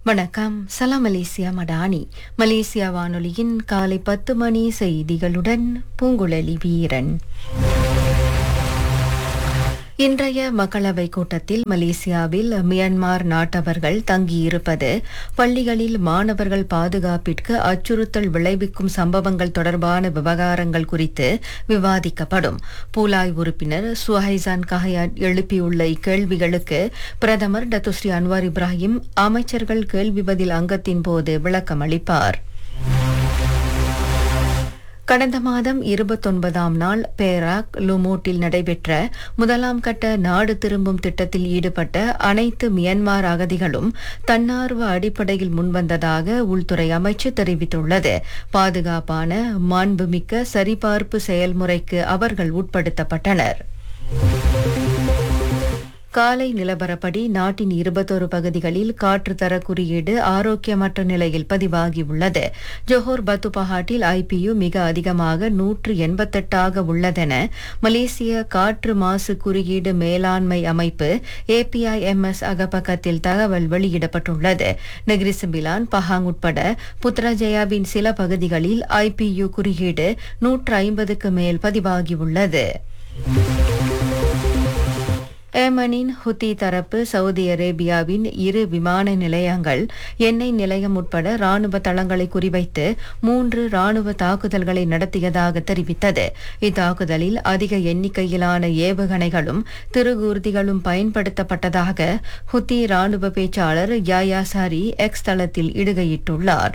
வணக்கம் சலாம் Malaysia Madani Malaysia வானொலியின் காலை பத்து மணி செய்திகளுடன் பூங்குழலி வீரன் இன்றைய மக்களவை கூட்டத்தில் மலேசியாவில் மியான்மார் நாட்டவர்கள் தங்கியிருப்பது பள்ளிகளில் மாணவர்கள் பாதுகாப்பிற்கு அச்சுறுத்தல் விளைவிக்கும் சம்பவங்கள் தொடர்பான விவகாரங்கள் குறித்து விவாதிக்கப்படும் பூலாய் உறுப்பினர் சுஹைசான் கஹயாட் எழுப்பியுள்ள இக்கேள்விகளுக்கு பிரதமர் டத்துஸ்ரீ அன்வார் இப்ராஹிம் அமைச்சர்கள் கேள்வி பதில் அங்கத்தின் போது விளக்கம் அளிப்பார் கடந்த மாதம் இருபத்தொன்பதாம் நாள் பேராக் லுமோட்டில் நடைபெற்ற முதலாம் கட்ட நாடு திரும்பும் திட்டத்தில் ஈடுபட்ட அனைத்து மியன்மார் அகதிகளும் தன்னார்வ அடிப்படையில் முன்வந்ததாக உள்துறை அமைச்சு தெரிவித்துள்ளது பாதுகாப்பான மாண்புமிக்க சரிபார்ப்பு செயல்முறைக்கு அவர்கள் உட்படுத்தப்பட்டனர் காலை நிலவரப்படி நாட்டின் இருபத்தொரு பகுதிகளில் காற்று தர குறியீடு ஆரோக்கியமற்ற நிலையில் பதிவாகியுள்ளது ஜோஹர் பத்துபஹாட்டில் ஐபியு மிக அதிகமாக நூற்று எண்பத்தெட்டாக உள்ளதென மலேசிய காற்று மாசு குறியீடு மேலாண்மை அமைப்பு ஏபிஐஎம்எஸ் அகப்பக்கத்தில் தகவல் வெளியிடப்பட்டுள்ளது நெகிரிசபிலான் பஹாங் உட்பட புத்ரஜயாவின் சில பகுதிகளில் ஐபியு குறியீடு நூற்று ஐம்பதுக்கு மேல் பதிவாகியுள்ளது ஏமனின் ஹுத்தி தரப்பு சவுதி அரேபியாவின் இரு விமான நிலையங்கள் எண்ணெய் நிலையம் உட்பட ராணுவ தளங்களை குறிவைத்து மூன்று ராணுவ தாக்குதல்களை நடத்தியதாக தெரிவித்தது இத்தாக்குதலில் அதிக எண்ணிக்கையிலான ஏவுகணைகளும் திருகூர்திகளும் பயன்படுத்தப்பட்டதாக ஹுத்தி ராணுவ பேச்சாளர் யாயா சாரி எக்ஸ் தளத்தில் இடுகையிட்டுள்ளார்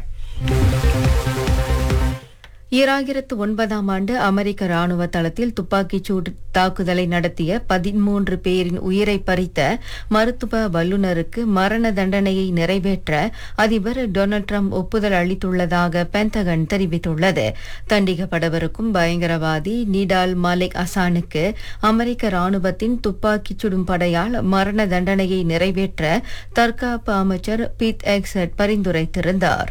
ஈராயிரத்து ஒன்பதாம் ஆண்டு அமெரிக்க ராணுவ தளத்தில் துப்பாக்கிச் சூடு தாக்குதலை நடத்திய பதிமூன்று பேரின் உயிரை பறித்த மருத்துவ வல்லுநருக்கு மரண தண்டனையை நிறைவேற்ற அதிபர் டொனால்ட் ட்ரம்ப் ஒப்புதல் அளித்துள்ளதாக பென்டகன் தெரிவித்துள்ளது தண்டிக்கப்படவிருக்கும் பயங்கரவாதி நிடால் மாலிக் அசானுக்கு அமெரிக்க ராணுவத்தின் துப்பாக்கிச் சுடும் படையால் மரண தண்டனையை நிறைவேற்ற தற்காப்பு அமைச்சர் பீத் எக்ஸட் பரிந்துரைத்திருந்தார்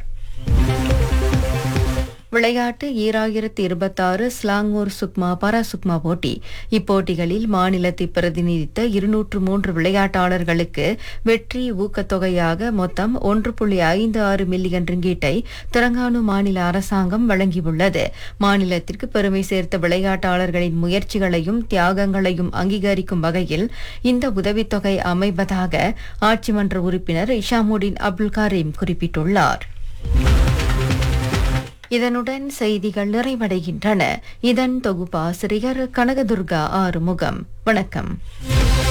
விளையாட்டு ஈராயிரத்தி இருபத்தாறு ஸ்லாங்கூர் சுக்மா பரா சுக்மா போட்டி இப்போட்டிகளில் மாநிலத்தை பிரதிநிதித்த இருநூற்று மூன்று விளையாட்டாளர்களுக்கு வெற்றி ஊக்கத்தொகையாக மொத்தம் ஒன்று புள்ளி ஐந்து ஆறு மில்லியன் ரிங்கீட்டை தெலங்கானு மாநில அரசாங்கம் வழங்கியுள்ளது மாநிலத்திற்கு பெருமை சேர்த்த விளையாட்டாளர்களின் முயற்சிகளையும் தியாகங்களையும் அங்கீகரிக்கும் வகையில் இந்த உதவித்தொகை அமைவதாக ஆட்சிமன்ற உறுப்பினர் இஷாமுடீன் அப்துல் கரீம் குறிப்பிட்டுள்ளார் இதனுடன் செய்திகள் நிறைவடைகின்றன இதன் தொகுப்பாசிரியர் கனகதுர்கா ஆறுமுகம் வணக்கம்